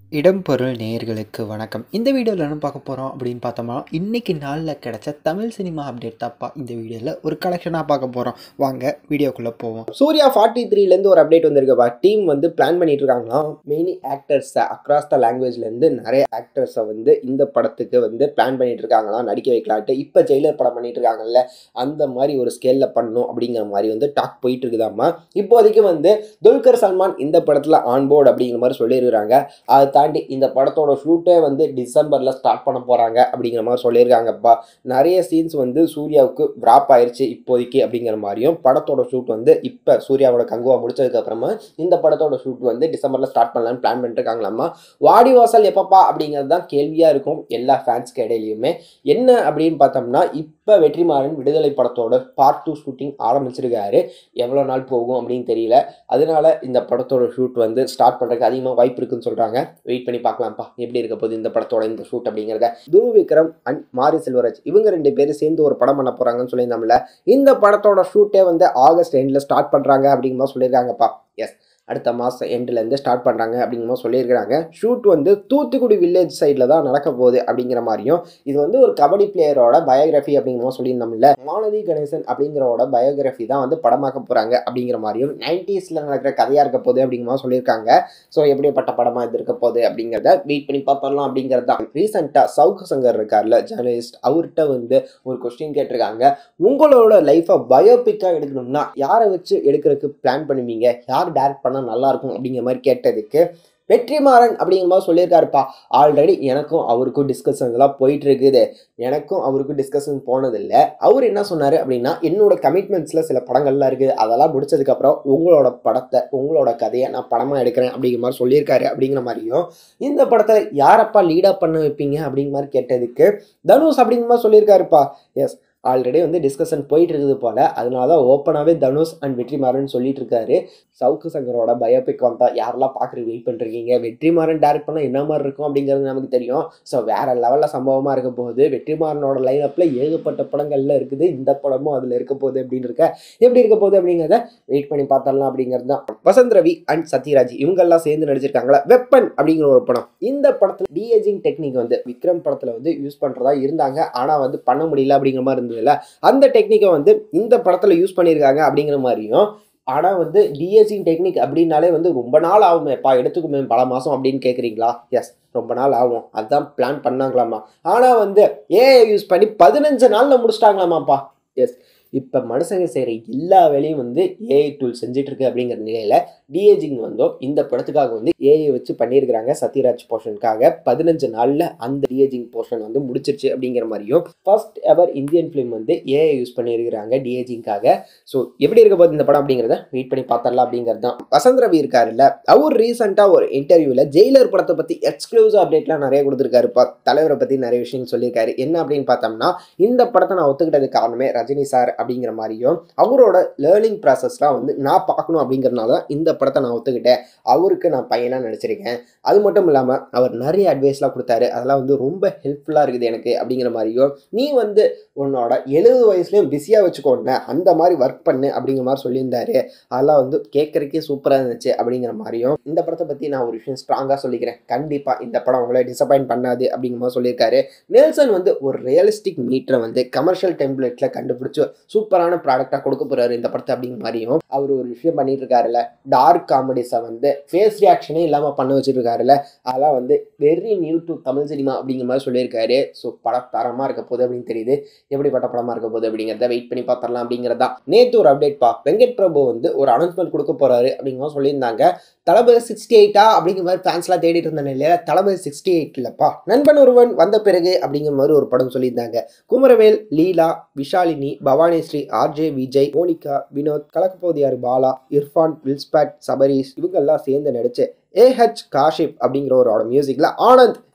இடம் பொருள் நேயர்களுக்கு வணக்கம் இந்த வீடியோவில் என்ன பார்க்க போகிறோம் அப்படின்னு பார்த்தோம்னா இன்றைக்கி நாளில் கிடைச்ச தமிழ் சினிமா அப்டேட் தாப்பா இந்த வீடியோவில் ஒரு கலெக்ஷனாக பார்க்க போகிறோம் வாங்க வீடியோக்குள்ளே போவோம் சூர்யா ஃபார்ட்டி த்ரீலேருந்து ஒரு அப்டேட் வந்திருக்குப்பா டீம் வந்து பிளான் பண்ணிட்டு இருக்காங்களாம் மெயினி ஆக்டர்ஸை அக்ராஸ் த லாங்குவேஜ்லேருந்து நிறைய ஆக்டர்ஸை வந்து இந்த படத்துக்கு வந்து பிளான் பண்ணிட்டு இருக்காங்களாம் நடிக்க வைக்கலான்ட்டு இப்போ ஜெயிலர் படம் பண்ணிட்டு இருக்காங்கல்ல அந்த மாதிரி ஒரு ஸ்கேலில் பண்ணணும் அப்படிங்கிற மாதிரி வந்து டாக் போயிட்டு இருக்குதாம்மா இப்போதைக்கு வந்து துல்கர் சல்மான் இந்த படத்தில் ஆன்போர்டு அப்படிங்கிற மாதிரி சொல்லியிருக்கிறாங்க அதை தாண்டி இந்த படத்தோட ஷூட்டே வந்து டிசம்பரில் ஸ்டார்ட் பண்ண போகிறாங்க அப்படிங்கிற மாதிரி சொல்லியிருக்காங்கப்பா நிறைய சீன்ஸ் வந்து சூர்யாவுக்கு ட்ராப் ஆயிருச்சு இப்போதைக்கு அப்படிங்கிற மாதிரியும் படத்தோட ஷூட் வந்து இப்போ சூர்யாவோட கங்குவா முடிச்சதுக்கப்புறமா இந்த படத்தோட ஷூட் வந்து டிசம்பரில் ஸ்டார்ட் பண்ணலான்னு பிளான் பண்ணிட்டு இருக்காங்களாமா வாடி வாசல் எப்பப்பா அப்படிங்கிறது தான் கேள்வியாக இருக்கும் எல்லா ஃபேன்ஸ்க்கு இடையிலையுமே என்ன அப்படின்னு பார்த்தோம்னா இப்போ வெற்றிமாறன் விடுதலை படத்தோட பார்ட் டூ ஷூட்டிங் ஆரம்பிச்சிருக்காரு எவ்வளோ நாள் போகும் அப்படின்னு தெரியல அதனால இந்த படத்தோட ஷூட் வந்து ஸ்டார்ட் பண்ணுறதுக்கு அதிகமாக வாய்ப்பு இருக்குன்னு சொல்கிறாங்க வெயிட் பண்ணி பார்க்கலாம்ப்பா எப்படி இருக்க போகுது இந்த படத்தோட இந்த ஷூட் அப்படிங்கிறத துருவ் விக்ரம் அண்ட் மாரி செல்வராஜ் இவங்க ரெண்டு பேரும் சேர்ந்து ஒரு படம் பண்ண போகிறாங்கன்னு சொல்லியிருந்தோம்ல இந்த படத்தோட ஷூட்டே வந்து ஆகஸ்ட் எண்டில் ஸ்டார்ட் பண்ணுறாங்க அப்படிங்கிற மாதிரி சொல்லியிருக்காங்கப்பா எஸ் அடுத்த மாதம் எண்ட்லேருந்து ஸ்டார்ட் பண்ணுறாங்க அப்படிங்கிற மாதிரி சொல்லியிருக்கிறாங்க ஷூட் வந்து தூத்துக்குடி வில்லேஜ் சைடில் தான் நடக்க போகுது அப்படிங்கிற மாதிரியும் இது வந்து ஒரு கபடி பிளேயரோட பயோகிராஃபி அப்படிங்கிற மாதிரி சொல்லியிருந்தோம்ல மாலதி கணேசன் அப்படிங்கிறோட பயோகிராஃபி தான் வந்து படமாக்க போகிறாங்க அப்படிங்கிற மாதிரியும் நைன்டிஸில் நடக்கிற கதையாக இருக்க போகுது அப்படிங்கிற மாதிரி சொல்லியிருக்காங்க ஸோ எப்படிப்பட்ட படமாக இது இருக்க போகுது அப்படிங்கிறத வெயிட் பண்ணி பார்த்துடலாம் அப்படிங்கிறது தான் ரீசெண்டாக சவுக்கு சங்கர் இருக்கார்ல ஜேர்னலிஸ்ட் அவர்கிட்ட வந்து ஒரு கொஸ்டின் கேட்டிருக்காங்க உங்களோட லைஃப்பை பயோபிக்காக எடுக்கணும்னா யாரை வச்சு எடுக்கிறதுக்கு பிளான் பண்ணுவீங்க யார் டேரக்ட் பண்ணால் நல்லாயிருக்கும் அப்படிங்கிற மாதிரி கேட்டதுக்கு வெற்றிமாறன் அப்படிங்கிற மாதிரி சொல்லியிருக்காருப்பா ஆல்ரெடி எனக்கும் அவருக்கும் டிஸ்கஷன்லாம் போயிட்டு இருக்குது எனக்கும் அவருக்கும் டிஸ்கஷன் போனதில்லை அவர் என்ன சொன்னார் அப்படின்னா என்னோட கமிட்மெண்ட்ஸில் சில படங்கள்லாம் இருக்குது அதெல்லாம் முடிச்சதுக்கப்புறம் உங்களோட படத்தை உங்களோட கதையை நான் படமாக எடுக்கிறேன் அப்படிங்கிற மாதிரி சொல்லியிருக்காரு அப்படிங்கிற மாதிரியும் இந்த படத்தில் யாரப்பா லீடாக பண்ண வைப்பீங்க அப்படிங்கிற மாதிரி கேட்டதுக்கு தனுஷ் அப்படிங்கிற மாதிரி சொல்லியிருக்காருப்பா எஸ் ஆல்ரெடி வந்து டிஸ்கஷன் போயிட்டு இருக்குது போல் அதனால தான் ஓப்பனாகவே தனுஷ் அண்ட் வெற்றிமாறன் சொல்லிட்டு இருக்காரு சவுக்கு சங்கரோட பயோபிக் வந்தால் யாரெல்லாம் பார்க்குறது வெயிட் பண்ணுறீங்க வெற்றிமாறன் டேரக்ட் பண்ணால் என்ன மாதிரி இருக்கும் அப்படிங்கிறது நமக்கு தெரியும் ஸோ வேறு லெவலில் சம்பவமாக இருக்க போகுது வெற்றிமாறனோட லைனப்பில் ஏகப்பட்ட படங்கள்ல இருக்குது இந்த படமும் அதில் இருக்க போகுது அப்படின்னு இருக்க எப்படி இருக்க போகுது அப்படிங்கிறத வெயிட் பண்ணி பார்த்தரலாம் அப்படிங்கிறது தான் வசந்த் ரவி அண்ட் சத்யராஜ் இவங்கெல்லாம் சேர்ந்து நடிச்சிருக்காங்களா வெப்பன் அப்படிங்கிற ஒரு படம் இந்த படத்தில் டிஏஜிங் டெக்னிக் வந்து விக்ரம் படத்தில் வந்து யூஸ் பண்ணுறதா இருந்தாங்க ஆனால் வந்து பண்ண முடியல அப்படிங்கிற மாதிரி இருந்ததுல அந்த டெக்னிக்கை வந்து இந்த படத்தில் யூஸ் பண்ணியிருக்காங்க அப்படிங்கிற மாதிரியும் ஆனால் வந்து டிஎஸ்சிங் டெக்னிக் அப்படின்னாலே வந்து ரொம்ப நாள் ஆகுமேப்பா எடுத்துக்குமே பல மாதம் அப்படின்னு கேட்குறீங்களா எஸ் ரொம்ப நாள் ஆகும் அதுதான் பிளான் பண்ணாங்களாமா ஆனால் வந்து ஏஐ யூஸ் பண்ணி பதினஞ்சு நாளில் முடிச்சிட்டாங்களாமாப்பா எஸ் இப்போ மனுஷங்க செய்கிற எல்லா வேலையும் வந்து ஏஐ டூல் செஞ்சுட்டு இருக்கு அப்படிங்கிற நிலையில் டிஏஜிங் வந்தோம் இந்த படத்துக்காக வந்து ஏஐ வச்சு பண்ணியிருக்கிறாங்க சத்யராஜ் போர்ஷனுக்காக பதினஞ்சு நாளில் அந்த டிஏஜிங் போர்ஷன் வந்து முடிச்சிருச்சு அப்படிங்கிற மாதிரியும் ஃபர்ஸ்ட் எவர் இந்தியன் ஃபிலிம் வந்து ஏஐ யூஸ் பண்ணியிருக்கிறாங்க டிஏஜிங்காக ஸோ எப்படி இருக்க போகுது இந்த படம் அப்படிங்கிறத வெயிட் பண்ணி பார்த்தரலாம் அப்படிங்கிறது தான் வசந்த் ரவி இருக்காருல்ல அவர் ரீசெண்டாக ஒரு இன்டர்வியூவில் ஜெயிலர் படத்தை பற்றி எக்ஸ்க்ளூசிவ் அப்டேட்லாம் நிறைய கொடுத்துருக்காருப்பா தலைவரை பற்றி நிறைய விஷயம் சொல்லியிருக்காரு என்ன அப்படின்னு பார்த்தோம்னா இந்த படத்தை நான் ஒத்துக்கிட்டதுக்கு காரணமே ரஜினி சார் அப்படிங்கிற மாதிரியும் அவரோட லேர்னிங் ப்ராசஸ்லாம் வந்து நான் பார்க்கணும் அப்படிங்கிறனால தான் இந்த படத்தை நான் ஒத்துக்கிட்டேன் அவருக்கு நான் பையனாக நடிச்சிருக்கேன் அது மட்டும் இல்லாமல் அவர் நிறைய அட்வைஸ்லாம் கொடுத்தாரு அதெல்லாம் வந்து ரொம்ப ஹெல்ப்ஃபுல்லாக இருக்குது எனக்கு அப்படிங்கிற மாதிரியும் நீ வந்து உன்னோட எழுபது வயசுலேயும் பிஸியாக வச்சுக்கோங்க அந்த மாதிரி ஒர்க் பண்ணு அப்படிங்கிற மாதிரி சொல்லியிருந்தாரு அதெல்லாம் வந்து கேட்குறக்கே சூப்பராக இருந்துச்சு அப்படிங்கிற மாதிரியும் இந்த படத்தை பற்றி நான் ஒரு விஷயம் ஸ்ட்ராங்காக சொல்லிக்கிறேன் கண்டிப்பாக இந்த படம் உங்களை டிசப்பாயின்ட் பண்ணாது அப்படிங்கிற மாதிரி சொல்லியிருக்காரு நெல்சன் வந்து ஒரு ரியலிஸ்டிக் மீட்டரை வந்து கமர்ஷியல் டெம்ப்ளேட்டில் கண்டுபிடிச்சி சூப்பரான ப்ராடக்டாக கொடுக்க போகிறாரு இந்த படத்தை அப்படிங்கிற மாதிரியும் அவர் ஒரு விஷயம் பண்ணிட்டு இருக்காருல்ல டார்க் காமெடிஸை வந்து ஃபேஸ் ரியாக்ஷனே இல்லாமல் பண்ண வச்சுருக்காருல்ல அதெல்லாம் வந்து very new to Tamil cinema அப்படிங்கிற மாதிரி சொல்லியிருக்காரு ஸோ படம் தரமாக இருக்க போகுது அப்படின்னு தெரியுது எப்படிப்பட்ட படமாக இருக்க போகுது அப்படிங்கிறத வெயிட் பண்ணி பார்த்தரலாம் அப்படிங்கிறது தான் நேற்று ஒரு அப்டேட் பா வெங்கட் பிரபு வந்து ஒரு அனௌன்ஸ்மெண்ட் கொடுக்க போகிறாரு அப்படிங்கிற மாதிரி சொல்லியிருந்தாங்க தளபதி சிக்ஸ்டி எயிட்டா அப்படிங்கிற மாதிரி ஃபேன்ஸ்லாம் தேடிட்டு இருந்த நிலையில தளபதி சிக்ஸ்டி எயிட் இல்லைப்பா நண்பன் ஒருவன் வந்த பிறகு அப்படிங்கிற மாதிரி ஒரு படம் சொல்லியிருந்தாங்க குமரவேல் லீலா விஷாலினி பவானி ஸ்ரீ ஆர்ஜே விஜய் மோனிகா வினோத் கலக்கப்போதியார் பாலா இர்ஃபான் வில்ஸ்பேட் சபரீஷ் இவங்கெல்லாம் சேர்ந்து நடிச்சு ஏஹெச் காஷிப் அப்படிங்கிற ஒரு மியூசிக்கில் ஆனந்த்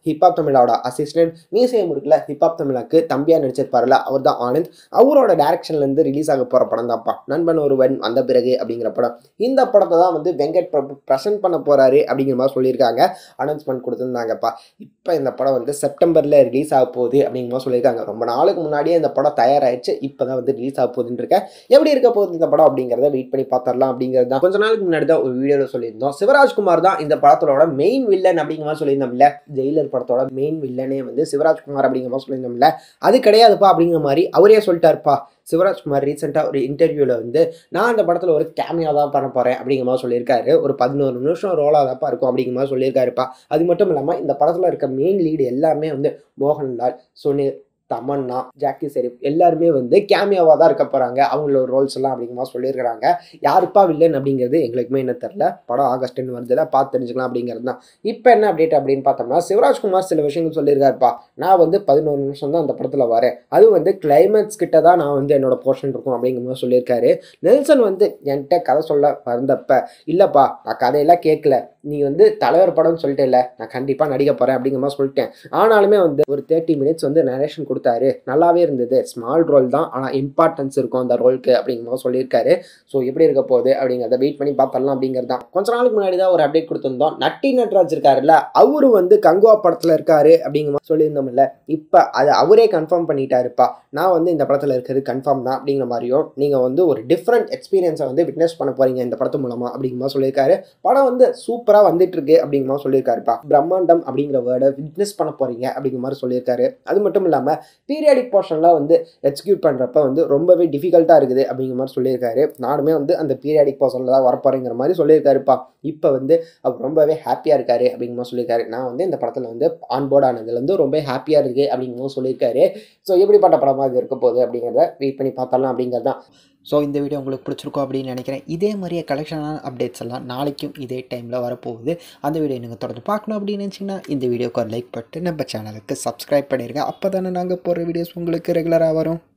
ஹிப்ஹாப் தமிழோட அசிஸ்டன்ட் மீசையை முடுக்கல ஹிப்ஹாப் தமிழாக்கு தம்பியாக நடிச்சிருப்பார்ல அவர் தான் ஆனந்த் அவரோட டேரக்ஷன்லேருந்து ரிலீஸ் ஆக போகிற படம் தான்ப்பா நண்பன் ஒருவன் வந்த பிறகு அப்படிங்கிற படம் இந்த படத்தை தான் வந்து வெங்கட் பிரபு ப்ரெசென்ட் பண்ண போகிறாரு அப்படிங்கிற மாதிரி சொல்லியிருக்காங்க அனௌன்ஸ்மெண்ட் கொடுத்துருந்தாங்கப்பா இப்போ இந்த படம் வந்து செப்டம்பரில் ரிலீஸ் ஆக போகுது அப்படிங்கிற மாதிரி சொல்லியிருக்காங்க ரொம்ப நாளுக்கு முன்னாடியே இந்த படம் தயாராகிடுச்சு இப்போ தான் வந்து ரிலீஸ் ஆக போகுதுன்னு இருக்கேன் எப்படி இருக்க போகுது இந்த படம் அப்படிங்கிறத வெயிட் பண்ணி பார்த்துடலாம் அப்படிங்கிறது தான் கொஞ்ச நாளுக்கு முன்னாடி தான் ஒரு வீடியோவில் சொல்லியிருந்தோம் சிவராஜ்குமார் தான் இந்த படத்தோட மெயின் வில்லன் அப்படிங்கிற மாதிரி சொல்லியிருந்தோம்ல ஜெயிலர் படத்தோட மெயின் வில்லனே வந்து சிவராஜ்குமார் அப்படிங்கிற மாதிரி சொல்லியிருந்தோம்ல அது கிடையாதுப்பா அப்படிங்கிற மாதிரி அவரே சொல்லிட்டாருப்பா சிவராஜ்குமார் ரீசெண்டாக ஒரு இன்டர்வியூவில் வந்து நான் அந்த படத்தில் ஒரு கேமியா தான் பண்ண போகிறேன் அப்படிங்கிற மாதிரி சொல்லியிருக்காரு ஒரு பதினோரு நிமிஷம் ரோலாக தான்ப்பா இருக்கும் அப்படிங்கிற மாதிரி சொல்லியிருக்காருப்பா அது மட்டும் இல்லாமல் இந்த படத்தில் இருக்க மெயின் லீடு எல்லாமே வந்து மோகன்லால் சுனில் தமன்னா ஜாக்கி ஷெரீப் எல்லாருமே வந்து கேமியாவாக தான் இருக்க போகிறாங்க அவங்களோட ரோல்ஸ் எல்லாம் அப்படிங்கிற மாதிரி சொல்லியிருக்கிறாங்க யாருப்பா வில்லன் அப்படிங்கிறது எங்களுக்குமே என்ன தெரில படம் ஆகஸ்ட்னு வருதுல பார்த்து தெரிஞ்சுக்கலாம் அப்படிங்கிறது தான் இப்போ என்ன அப்டேட் அப்படின்னு பார்த்தோம்னா சிவராஜ்குமார் சில விஷயங்கள் சொல்லியிருக்காருப்பா நான் வந்து பதினோரு நிமிஷம் தான் அந்த படத்தில் வரேன் அது வந்து கிளைமேக்ஸ் கிட்ட தான் நான் வந்து என்னோட போர்ஷன் இருக்கும் அப்படிங்கிற மாதிரி சொல்லியிருக்காரு நெல்சன் வந்து என்கிட்ட கதை சொல்ல வந்தப்ப இல்லைப்பா நான் கதையெல்லாம் கேட்கல நீ வந்து தலைவர் படம்னு சொல்லிட்டே இல்லை நான் கண்டிப்பாக நடிக்க போகிறேன் அப்படிங்கிற மாதிரி சொல்லிட்டேன் ஆனாலுமே வந்து ஒரு தேர்ட்டி மினிட்ஸ் வந்து நரேஷன் கொடுத்தாரு நல்லாவே இருந்தது ஸ்மால் ரோல் தான் ஆனால் இம்பார்ட்டன்ஸ் இருக்கும் அந்த ரோலுக்கு அப்படிங்கிற மாதிரி சொல்லியிருக்காரு ஸோ எப்படி இருக்க போகுது அப்படிங்கிறத வெயிட் பண்ணி பார்த்துடலாம் அப்படிங்கிறது தான் கொஞ்ச நாளுக்கு முன்னாடி தான் ஒரு அப்டேட் கொடுத்துருந்தோம் நட்டி நட்ராஜ் இருக்காருல்ல அவரு வந்து கங்குவா படத்தில் இருக்காரு அப்படிங்கிற மாதிரி சொல்லியிருந்தோம்ல இப்போ அது அவரே கன்ஃபார்ம் பண்ணிட்டாருப்பா நான் வந்து இந்த படத்தில் இருக்கிறது கன்ஃபார்ம் தான் அப்படிங்கிற மாதிரியும் நீங்கள் வந்து ஒரு டிஃப்ரெண்ட் எக்ஸ்பீரியன்ஸை வந்து விட்னஸ் பண்ண போகிறீங்க இந்த படத்து மூலமாக அப்படிங்கிற மாதிரி சொல்லியிருக்காரு படம் வந்து சூப்பராக வந்துட்டு இருக்கு அப்படிங்கிற மாதிரி சொல்லியிருக்காருப்பா பிரம்மாண்டம் அப்படிங்கிற வேர்டை விட்னஸ் பண்ண போகிறீங்க அப்படிங்கிற மாதிரி சொல்லியிருக்காரு அது மட்டும் இல்லாமல் பீரியாடிக் போர்ஷன்லாம் வந்து எக்ஸிக்யூட் பண்ணுறப்ப வந்து ரொம்பவே டிஃபிகல்ட்டாக இருக்குது அப்படிங்கிற மாதிரி சொல்லியிருக்காரு நானுமே வந்து அந்த பீரியாடிக் போர்ஷனில் தான் வரப்போறேங்கிற மாதிரி சொல்லியிருக்காருப்பா இப்போ வந்து அவர் ரொம்பவே ஹாப்பியாக இருக்காரு அப்படிங்கிற மாதிரி சொல்லியிருக்காரு நான் வந்து இந்த படத்தில் வந்து ஆன்போர்ட் ஆனதுலேருந்து ரொம்ப ஹாப்பியாக இருக்குது அப்படிங்கிற மாதிரி சொல்லியிருக்காரு ஸோ எப்படிப்பட்ட படமாக இது இருக்க போகுது அப்படிங்கிறத வெயிட் பண்ணி பார்த்தலாம் அப்படிங்கிறது தான் ஸோ இந்த வீடியோ உங்களுக்கு பிடிச்சிருக்கும் அப்படின்னு நினைக்கிறேன் இதே மாதிரியே கலெக்ஷனான அப்டேட்ஸ் எல்லாம் நாளைக்கும் இதே டைமில் வரப்போகுது அந்த வீடியோ நீங்கள் தொடர்ந்து பார்க்கணும் அப்படின்னு நினச்சிங்கன்னா இந்த வீடியோக்கு ஒரு லைக் பண்ணிட்டு நம்ம சேனலுக்கு சப்ஸ்கிரைப் பண்ணிடுங்க அப்போ தானே நாங்கள் போடுற வீடியோஸ் உங்களுக்கு ரெகுலராக வரும்